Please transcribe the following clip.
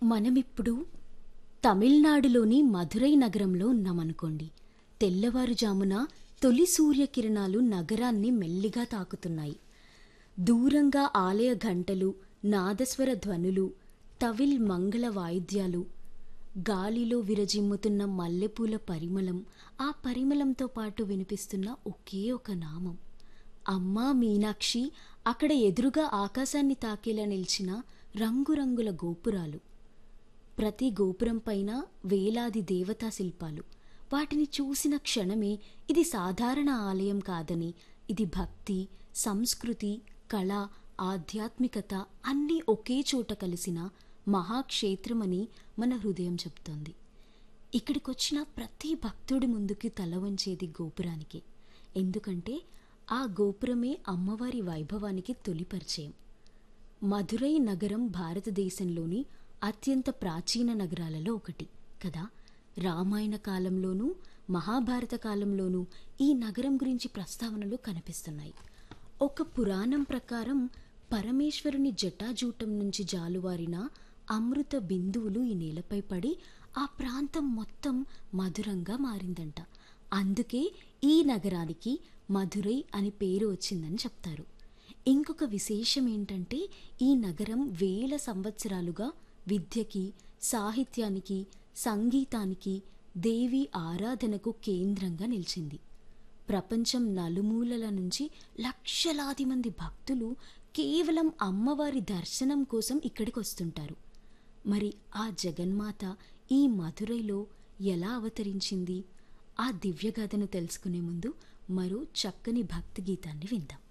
మనమిప్పుడు తమిళనాడులోని మధురై నగరంలో ఉన్నామనుకోండి తెల్లవారుజామున తొలి సూర్యకిరణాలు నగరాన్ని మెల్లిగా తాకుతున్నాయి దూరంగా ఆలయ ఘంటలు నాదస్వర ధ్వనులు తవిల్ మంగళ వాయిద్యాలు గాలిలో విరజిమ్ముతున్న మల్లెపూల పరిమళం ఆ పరిమళంతో పాటు వినిపిస్తున్న ఒకే ఒక నామం అమ్మా మీనాక్షి అక్కడ ఎదురుగా ఆకాశాన్ని తాకేలా నిలిచిన రంగురంగుల గోపురాలు ప్రతి గోపురం పైన వేలాది దేవతా శిల్పాలు వాటిని చూసిన క్షణమే ఇది సాధారణ ఆలయం కాదని ఇది భక్తి సంస్కృతి కళ ఆధ్యాత్మికత అన్నీ ఒకే చోట కలిసిన మహాక్షేత్రమని మన హృదయం చెప్తోంది ఇక్కడికొచ్చిన ప్రతి భక్తుడి ముందుకి తల వంచేది గోపురానికి ఎందుకంటే ఆ గోపురమే అమ్మవారి వైభవానికి తొలి పరిచయం మధురై నగరం భారతదేశంలోని అత్యంత ప్రాచీన నగరాలలో ఒకటి కదా రామాయణ కాలంలోనూ మహాభారత కాలంలోనూ ఈ నగరం గురించి ప్రస్తావనలు కనిపిస్తున్నాయి ఒక పురాణం ప్రకారం పరమేశ్వరుని జటాజూటం నుంచి జాలువారిన అమృత బిందువులు ఈ నేలపై పడి ఆ ప్రాంతం మొత్తం మధురంగా మారిందంట అందుకే ఈ నగరానికి మధురై అని పేరు వచ్చిందని చెప్తారు ఇంకొక విశేషం ఏంటంటే ఈ నగరం వేల సంవత్సరాలుగా విద్యకి సాహిత్యానికి సంగీతానికి దేవి ఆరాధనకు కేంద్రంగా నిలిచింది ప్రపంచం నలుమూలల నుంచి లక్షలాది మంది భక్తులు కేవలం అమ్మవారి దర్శనం కోసం ఇక్కడికి వస్తుంటారు మరి ఆ జగన్మాత ఈ మధురైలో ఎలా అవతరించింది ఆ దివ్యగాథను తెలుసుకునే ముందు మరో చక్కని భక్తి గీతాన్ని విందాం